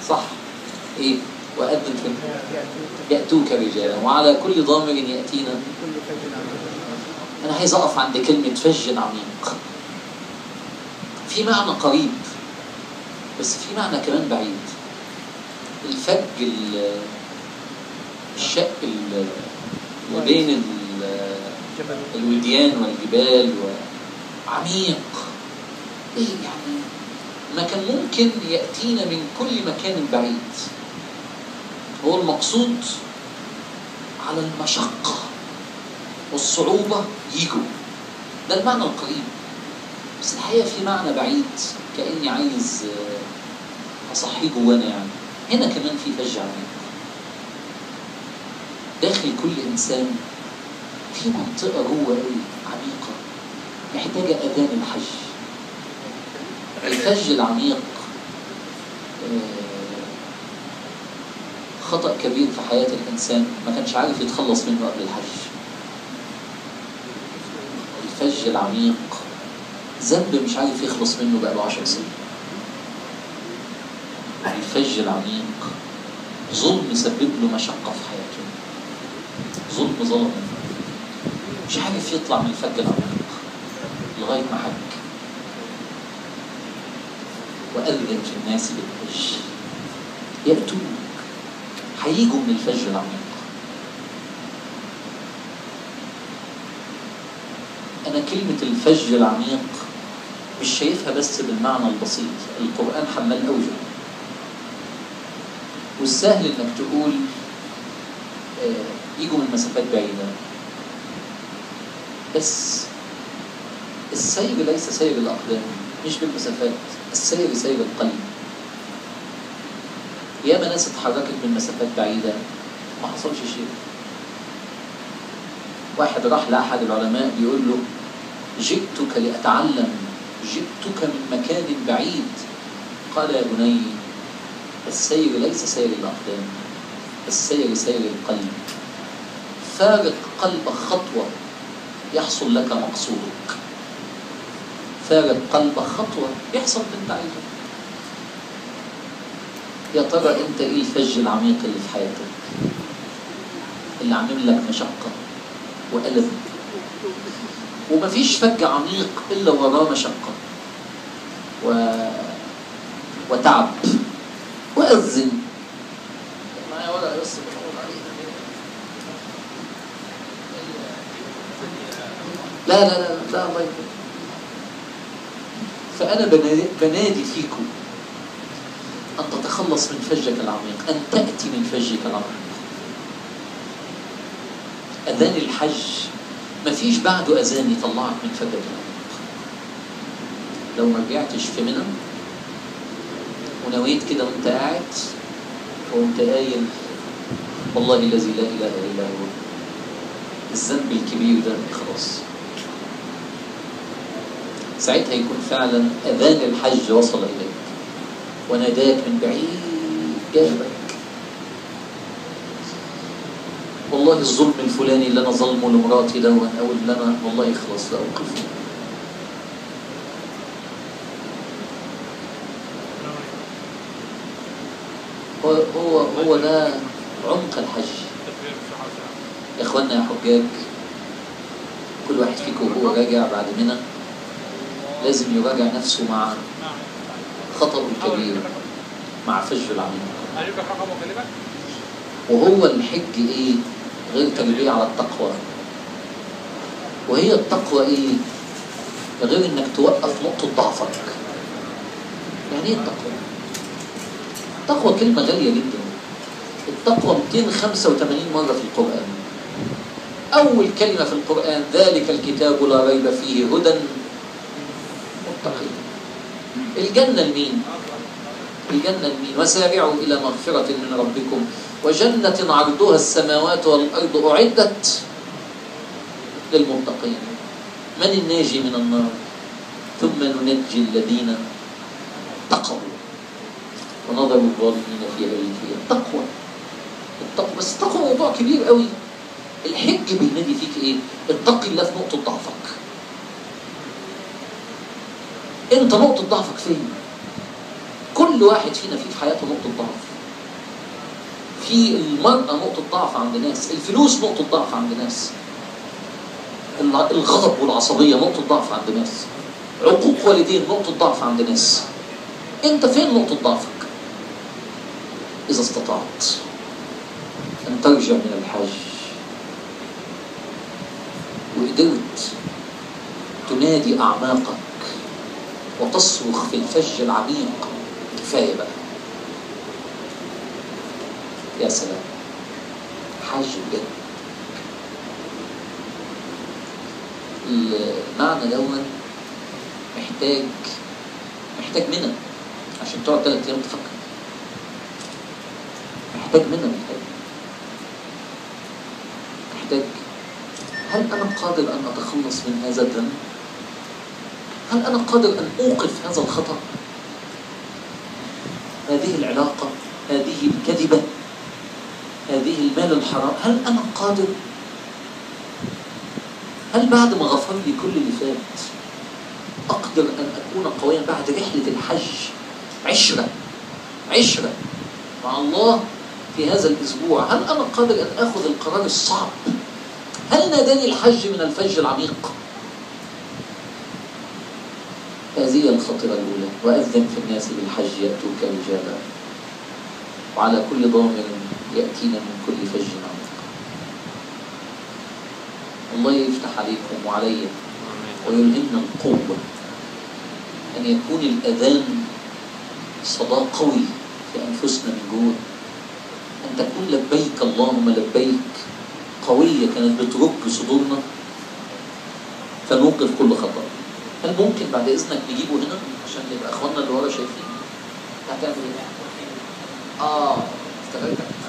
صح ايه وأذن في يأتوك رجالا وعلى كل ضامر يأتينا كل فجر عميق أنا عايز أقف عند كلمة فج عميق في معنى قريب بس في معنى كمان بعيد الفج ال- الشق ال- اللي بين ال- جبل الوديان والجبال وعميق ايه يعني ما كان ممكن يأتينا من كل مكان بعيد هو المقصود على المشقة والصعوبة يجوا ده المعنى القريب بس الحقيقة في معنى بعيد كأني عايز آه، أصحيه جوانا يعني هنا كمان في فج عميق داخل كل إنسان في منطقة جوه قوي عميقة محتاجة أذان الحج الفج العميق آه، خطأ كبير في حياة الإنسان ما كانش عارف يتخلص منه قبل الحج الفج العميق ذنب مش عارف يخلص منه بقى له عشر سنين الفج العميق ظلم سبب له مشقة في حياته ظلم ظلم مش عارف يطلع من الفج العميق لغاية ما حج وأذن في الناس بالحج يأتون هيجوا من الفج العميق أنا كلمة الفج العميق مش شايفها بس بالمعنى البسيط القرآن حمال أوجه والسهل إنك تقول آه، يجوا من مسافات بعيدة بس السير ليس سير الأقدام مش بالمسافات السير سير القلب ياما ناس اتحركت من مسافات بعيدة ما حصلش شيء واحد راح لأحد العلماء بيقول له جئتك لأتعلم جئتك من مكان بعيد قال يا بني السير ليس سير الأقدام السير سير القلب فارق قلبك خطوة يحصل لك مقصودك فارق قلبك خطوة يحصل اللي انت عايزه يا ترى انت ايه الفج العميق اللي في حياتك اللي عامل لك مشقة وألم ومفيش فج عميق إلا وراه مشقة و... وتعب وأذن معايا ورقة بس بحاول عليها لا لا لا لا الله يكرمك فأنا بنا- بنادي فيكم أن تتخلص من فجك العميق أن تأتي من فجك العميق أذان الحج مفيش بعده أذان يطلعك من فجك العميق لو ما رجعتش في منى ونويت كده وانت قاعد وانت قايل والله الذي لا إله إلا هو الذنب الكبير ده خلاص ساعتها يكون فعلا أذان الحج وصل إليك وناداك من بعيد جابك والله الظلم الفلاني اللي انا ظلمه لمراتي ده او اللي انا والله خلاص لا اوقفه هو هو هو ده عمق الحج يا اخوانا يا حجاج كل واحد فيكم وهو راجع بعد منى لازم يراجع نفسه مع خطأه الكبير مع فجر العميق هجيب لك رقم واكلمك وهو الحج ايه غير تربية على التقوى وهي التقوى ايه غير انك توقف نقطة ضعفك يعني ايه التقوى التقوى كلمة غالية جدا التقوى 285 مرة في القرآن أول كلمة في القرآن ذلك الكتاب لا ريب فيه هدى متقين الجنة لمين؟ الجنة لمين؟ وسارعوا إلى مغفرة من ربكم وجنة عرضها السماوات والأرض أعدت للمتقين من الناجي من النار ثم ننجي الذين اتقوا ونظر الظالمين فيها جثيا التقوى التقوى بس التقوى موضوع كبير قوي الحج بينادي فيك ايه اتق الله في نقطة ضعفك انت نقطة ضعفك فين كل كل واحد فينا فيه في حياته نقطة ضعف في المرأة نقطة ضعف عند ناس الفلوس نقطة ضعف عند ناس الع- الغضب والعصبية نقطة ضعف عند ناس عقوق والدين نقطة ضعف عند ناس انت فين نقطة ضعفك إذا استطعت أن ترجع من الحج وقدرت تنادي أعماقك وتصرخ في الفج العميق كفاية بقى يا سلام حج بجد المعنى دون محتاج محتاج منى عشان تقعد ثلاث ايام تفكر محتاج منى محتاج محتاج هل انا قادر ان اتخلص من هذا الذنب؟ هل انا قادر ان اوقف هذا الخطا؟ هذه العلاقه هذه الكذبه هذه المال الحرام هل انا قادر هل بعد ما غفر لي كل اللي فات اقدر ان اكون قويا بعد رحله الحج عشره عشره مع الله في هذا الاسبوع هل انا قادر ان اخذ القرار الصعب هل ناداني الحج من الفج العميق هذه الخطرة الأولى وأذن في الناس بالحج يأتوك رجالا وعلى كل ضامر يأتينا من كل فج عميق الله يفتح عليكم وعلي ويلهمنا القوة أن يكون الأذان صدى قوي في أنفسنا من جوه أن تكون لبيك اللهم لبيك قوية كانت بترج صدورنا فنوقف كل خطأ هل ممكن بعد إذنك نجيبه هنا عشان نبقى إخواننا اللي ورا شايفين هتعمل إيه؟ آه استغلتك